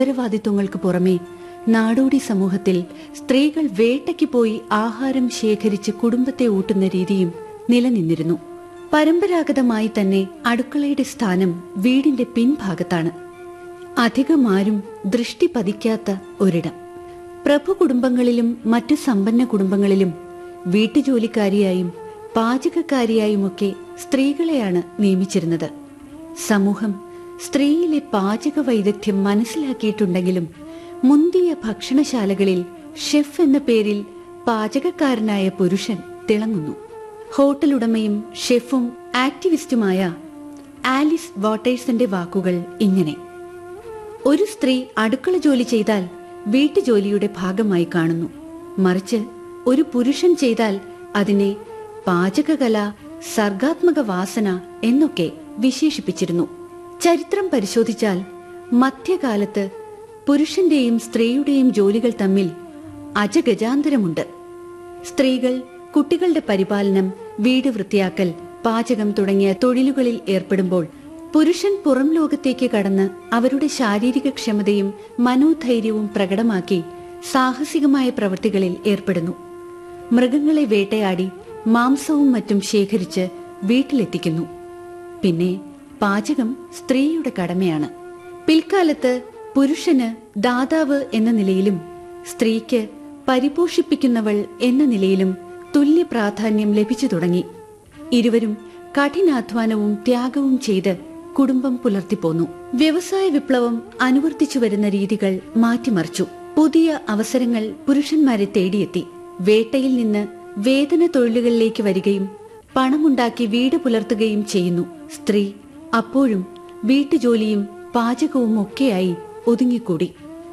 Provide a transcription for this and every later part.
ഉത്തരവാദിത്വങ്ങൾക്ക് പുറമെ നാടോടി സമൂഹത്തിൽ സ്ത്രീകൾ വേട്ടയ്ക്ക് പോയി ആഹാരം ശേഖരിച്ച് കുടുംബത്തെ ഊട്ടുന്ന രീതിയും നിലനിന്നിരുന്നു പരമ്പരാഗതമായി തന്നെ അടുക്കളയുടെ സ്ഥാനം വീടിന്റെ പിൻഭാഗത്താണ് അധികമാരും ദൃഷ്ടി പതിക്കാത്ത ഒരിടം പ്രഭു കുടുംബങ്ങളിലും മറ്റു സമ്പന്ന കുടുംബങ്ങളിലും വീട്ടുജോലിക്കാരിയായും പാചകക്കാരിയായുമൊക്കെ സ്ത്രീകളെയാണ് നിയമിച്ചിരുന്നത് സമൂഹം സ്ത്രീയിലെ പാചക വൈദഗ്ധ്യം മനസ്സിലാക്കിയിട്ടുണ്ടെങ്കിലും മുന്തിയ ഭക്ഷണശാലകളിൽ ഷെഫ് എന്ന പേരിൽ പാചകക്കാരനായ പുരുഷൻ തിളങ്ങുന്നു ഹോട്ടൽ ഉടമയും ഷെഫും ആക്ടിവിസ്റ്റുമായ ആലിസ് വാട്ടേഴ്സിന്റെ വാക്കുകൾ ഇങ്ങനെ ഒരു സ്ത്രീ അടുക്കള ജോലി ചെയ്താൽ വീട്ടുജോലിയുടെ ഭാഗമായി കാണുന്നു മറിച്ച് ഒരു പുരുഷൻ ചെയ്താൽ അതിനെ പാചകകല സർഗാത്മക വാസന എന്നൊക്കെ വിശേഷിപ്പിച്ചിരുന്നു ചരിത്രം പരിശോധിച്ചാൽ മധ്യകാലത്ത് പുരുഷന്റെയും സ്ത്രീയുടെയും ജോലികൾ തമ്മിൽ അജഗജാന്തരമുണ്ട് സ്ത്രീകൾ കുട്ടികളുടെ പരിപാലനം വീട് വൃത്തിയാക്കൽ പാചകം തുടങ്ങിയ തൊഴിലുകളിൽ ഏർപ്പെടുമ്പോൾ പുരുഷൻ പുറം ലോകത്തേക്ക് കടന്ന് അവരുടെ ശാരീരിക ക്ഷമതയും മനോധൈര്യവും പ്രകടമാക്കി സാഹസികമായ പ്രവൃത്തികളിൽ ഏർപ്പെടുന്നു മൃഗങ്ങളെ വേട്ടയാടി മാംസവും മറ്റും ശേഖരിച്ച് വീട്ടിലെത്തിക്കുന്നു പിന്നെ പാചകം സ്ത്രീയുടെ കടമയാണ് പിൽക്കാലത്ത് പുരുഷന് ദാതാവ് എന്ന നിലയിലും സ്ത്രീക്ക് പരിപോഷിപ്പിക്കുന്നവൾ എന്ന നിലയിലും തുല്യ പ്രാധാന്യം ലഭിച്ചു തുടങ്ങി ഇരുവരും കഠിനാധ്വാനവും ത്യാഗവും ചെയ്ത് കുടുംബം പുലർത്തിപ്പോന്നു വ്യവസായ വിപ്ലവം അനുവർത്തിച്ചു വരുന്ന രീതികൾ മാറ്റിമറിച്ചു പുതിയ അവസരങ്ങൾ പുരുഷന്മാരെ തേടിയെത്തി വേട്ടയിൽ നിന്ന് വേതന തൊഴിലുകളിലേക്ക് വരികയും പണമുണ്ടാക്കി വീട് പുലർത്തുകയും ചെയ്യുന്നു സ്ത്രീ അപ്പോഴും വീട്ടുജോലിയും പാചകവും ഒക്കെയായി ഒതുങ്ങിക്കൂടി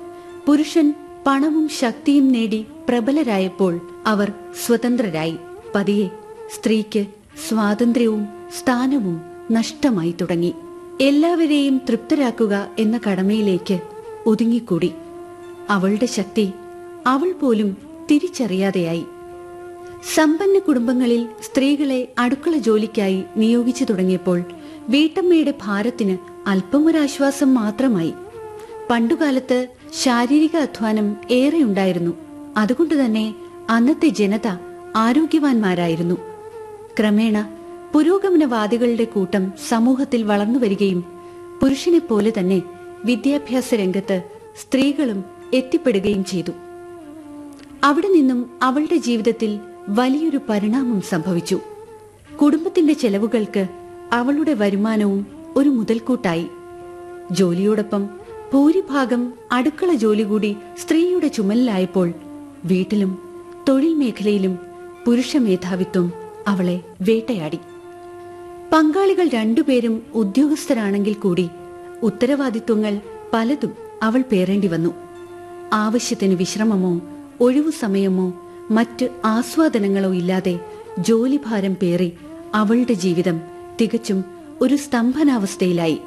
പുരുഷൻ പണവും ശക്തിയും നേടി പ്രബലരായപ്പോൾ അവർ സ്വതന്ത്രരായി പതിയെ സ്ത്രീക്ക് സ്വാതന്ത്ര്യവും സ്ഥാനവും നഷ്ടമായി തുടങ്ങി എല്ലാവരെയും തൃപ്തരാക്കുക എന്ന കടമയിലേക്ക് ഒതുങ്ങിക്കൂടി അവളുടെ ശക്തി അവൾ പോലും തിരിച്ചറിയാതെയായി സമ്പന്ന കുടുംബങ്ങളിൽ സ്ത്രീകളെ അടുക്കള ജോലിക്കായി നിയോഗിച്ചു തുടങ്ങിയപ്പോൾ വീട്ടമ്മയുടെ ഭാരത്തിന് അല്പമൊരാശ്വാസം മാത്രമായി പണ്ടുകാലത്ത് ശാരീരിക അധ്വാനം ഏറെയുണ്ടായിരുന്നു അതുകൊണ്ട് തന്നെ അന്നത്തെ ജനത ആരോഗ്യവാന്മാരായിരുന്നു ക്രമേണ പുരോഗമനവാദികളുടെ കൂട്ടം സമൂഹത്തിൽ വളർന്നു വരികയും പുരുഷനെപ്പോലെ തന്നെ വിദ്യാഭ്യാസ രംഗത്ത് സ്ത്രീകളും എത്തിപ്പെടുകയും ചെയ്തു അവിടെ നിന്നും അവളുടെ ജീവിതത്തിൽ വലിയൊരു പരിണാമം സംഭവിച്ചു കുടുംബത്തിന്റെ ചെലവുകൾക്ക് അവളുടെ വരുമാനവും ഒരു മുതൽക്കൂട്ടായി ജോലിയോടൊപ്പം ഭൂരിഭാഗം അടുക്കള ജോലി കൂടി സ്ത്രീയുടെ ചുമലിലായപ്പോൾ വീട്ടിലും തൊഴിൽ മേഖലയിലും പുരുഷ മേധാവിത്വം അവളെ വേട്ടയാടി പങ്കാളികൾ രണ്ടുപേരും ഉദ്യോഗസ്ഥരാണെങ്കിൽ കൂടി ഉത്തരവാദിത്വങ്ങൾ പലതും അവൾ പേറേണ്ടി വന്നു ആവശ്യത്തിന് വിശ്രമമോ ഒഴിവു സമയമോ മറ്റ് ആസ്വാദനങ്ങളോ ഇല്ലാതെ ജോലിഭാരം പേറി അവളുടെ ജീവിതം തികച്ചും ഒരു സ്തംഭനാവസ്ഥയിലായി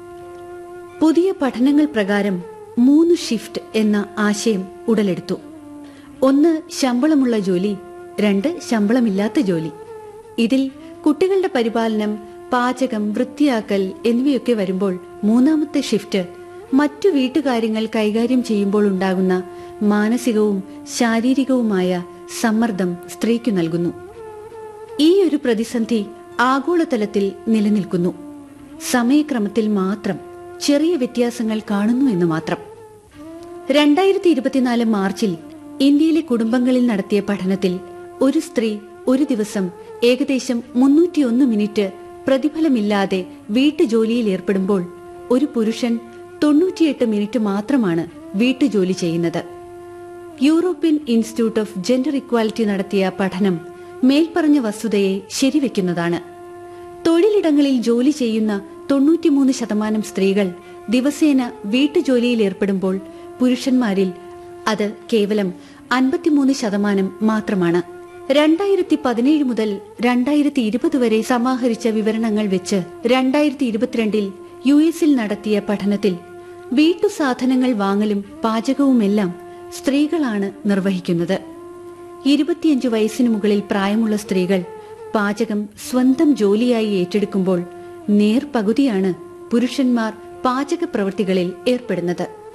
പുതിയ പഠനങ്ങൾ പ്രകാരം മൂന്ന് ഷിഫ്റ്റ് എന്ന ആശയം ഉടലെടുത്തു ഒന്ന് ശമ്പളമുള്ള ജോലി രണ്ട് ശമ്പളമില്ലാത്ത ജോലി ഇതിൽ കുട്ടികളുടെ പരിപാലനം പാചകം വൃത്തിയാക്കൽ എന്നിവയൊക്കെ വരുമ്പോൾ മൂന്നാമത്തെ ഷിഫ്റ്റ് മറ്റു വീട്ടുകാര്യങ്ങൾ കൈകാര്യം ചെയ്യുമ്പോൾ ഉണ്ടാകുന്ന മാനസികവും ശാരീരികവുമായ സമ്മർദ്ദം സ്ത്രീക്കു നൽകുന്നു ഈ ഒരു പ്രതിസന്ധി ആഗോളതലത്തിൽ നിലനിൽക്കുന്നു സമയക്രമത്തിൽ മാത്രം ചെറിയ വ്യത്യാസങ്ങൾ കാണുന്നു എന്ന് മാത്രം രണ്ടായിരത്തി ഇരുപത്തിനാല് മാർച്ചിൽ ഇന്ത്യയിലെ കുടുംബങ്ങളിൽ നടത്തിയ പഠനത്തിൽ ഒരു സ്ത്രീ ഒരു ദിവസം ഏകദേശം മുന്നൂറ്റിയൊന്ന് മിനിറ്റ് പ്രതിഫലമില്ലാതെ വീട്ടുജോലിയിൽ ഏർപ്പെടുമ്പോൾ ഒരു പുരുഷൻ തൊണ്ണൂറ്റിയെട്ട് മിനിറ്റ് മാത്രമാണ് വീട്ടുജോലി ചെയ്യുന്നത് European Institute of Gender Equality നടത്തിയ പഠനം മേൽപ്പറഞ്ഞ വസ്തുതയെ ശരിവെക്കുന്നതാണ് തൊഴിലിടങ്ങളിൽ ജോലി ചെയ്യുന്ന തൊണ്ണൂറ്റിമൂന്ന് ശതമാനം സ്ത്രീകൾ ദിവസേന വീട്ടുജോലിയിൽ ഏർപ്പെടുമ്പോൾ പുരുഷന്മാരിൽ അത് കേവലം അൻപത്തിമൂന്ന് ശതമാനം മാത്രമാണ് രണ്ടായിരത്തി പതിനേഴ് മുതൽ രണ്ടായിരത്തി ഇരുപത് വരെ സമാഹരിച്ച വിവരണങ്ങൾ വെച്ച് രണ്ടായിരത്തി ഇരുപത്തിരണ്ടിൽ യു എസിൽ നടത്തിയ പഠനത്തിൽ വീട്ടുസാധനങ്ങൾ വാങ്ങലും പാചകവുമെല്ലാം സ്ത്രീകളാണ് നിർവഹിക്കുന്നത് ഇരുപത്തിയഞ്ച് വയസ്സിനു മുകളിൽ പ്രായമുള്ള സ്ത്രീകൾ പാചകം സ്വന്തം ജോലിയായി ഏറ്റെടുക്കുമ്പോൾ നേർ പകുതിയാണ് പുരുഷന്മാർ പാചക പ്രവൃത്തികളിൽ ഏർപ്പെടുന്നത്